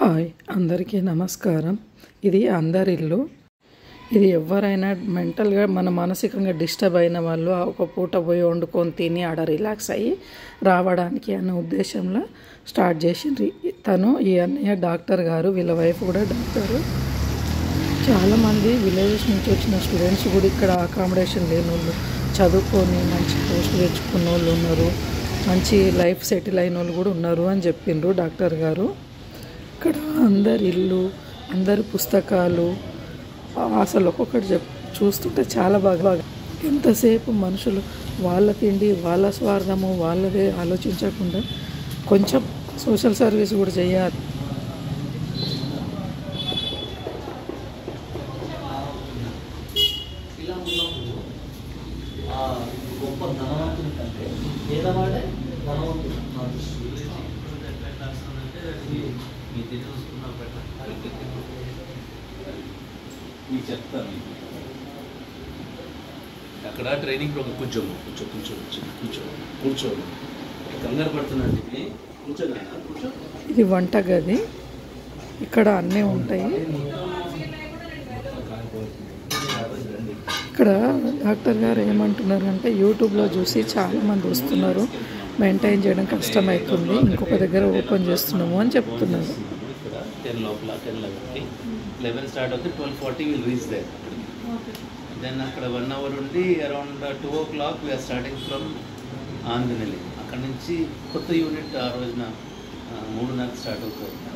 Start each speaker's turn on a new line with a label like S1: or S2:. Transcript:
S1: Hi అందరికీ నమస్కారం ఇది అందరి ఇల్లు ఇది ఎవరైనా మెంటల్గా మన మానసికంగా డిస్టర్బ్ అయిన వాళ్ళు ఆ ఒక పూట పోయి వండుకొని తిని ఆడ రిలాక్స్ అయ్యి రావడానికి అనే ఉద్దేశంలో స్టార్ట్ చేసిండ్రు తను ఈ అన్నయ్య డాక్టర్ గారు వీళ్ళ వైఫ్ కూడా డాక్టరు చాలామంది విలేజెస్ నుంచి వచ్చిన స్టూడెంట్స్ కూడా ఇక్కడ అకామిడేషన్ లేని వాళ్ళు చదువుకొని మంచి పోస్ట్ తెచ్చుకున్న వాళ్ళు ఉన్నారు మంచి లైఫ్ సెటిల్ అయిన వాళ్ళు కూడా ఉన్నారు అని చెప్పిండ్రు డాక్టర్ గారు ఇక్కడ అందరి ఇల్లు అందరి పుస్తకాలు అసలు ఒక్కొక్కటి చెప్ చూస్తుంటే చాలా బాగా బాగా ఎంతసేపు మనుషులు వాళ్ళ తిండి వాళ్ళ స్వార్థము వాళ్ళదే ఆలోచించకుండా కొంచెం సోషల్ సర్వీస్ కూడా చేయాలి
S2: ఇలా ఉన్నప్పుడు ఆ గొప్ప ధనవంతుని కంటే పేదవాడే ధనవంతుడు నా దృష్టిలో.
S3: మీకు చెప్తాను మీకు. అక్కడ ట్రైనింగ్ ప్రోగ్రామ్ కూర్చో కూర్చో కూర్చో కూర్చో కూర్చో కూర్చో కంగారు పడుతున్నాడు ఇది కూర్చో నాన్న, కూర్చో
S1: ఇది వంటగది ఇక్కడ అన్నీ ఉంటాయి ఇక్కడ డాక్టర్ గారు ఏమంటున్నారంటే యూట్యూబ్లో చూసి చాలామంది వస్తున్నారు మెయింటైన్ చేయడం కష్టమవుతుంది ఇంకొక దగ్గర ఓపెన్ చేస్తున్నాము అని చెప్తున్నారు
S3: ఇక్కడ టెన్ లోపల టెన్ లెవెన్కి లెవెన్ స్టార్ట్ అవుతుంది twelve forty will reach they then అక్కడ వన్ అవర్ ఉండి around two o'clock we are starting from Anjaneli అక్కడ నుంచి కొత్త యూనిట్ ఆ రోజున ఆ, మూడున్నరకు స్టార్ట్ అవుతుంది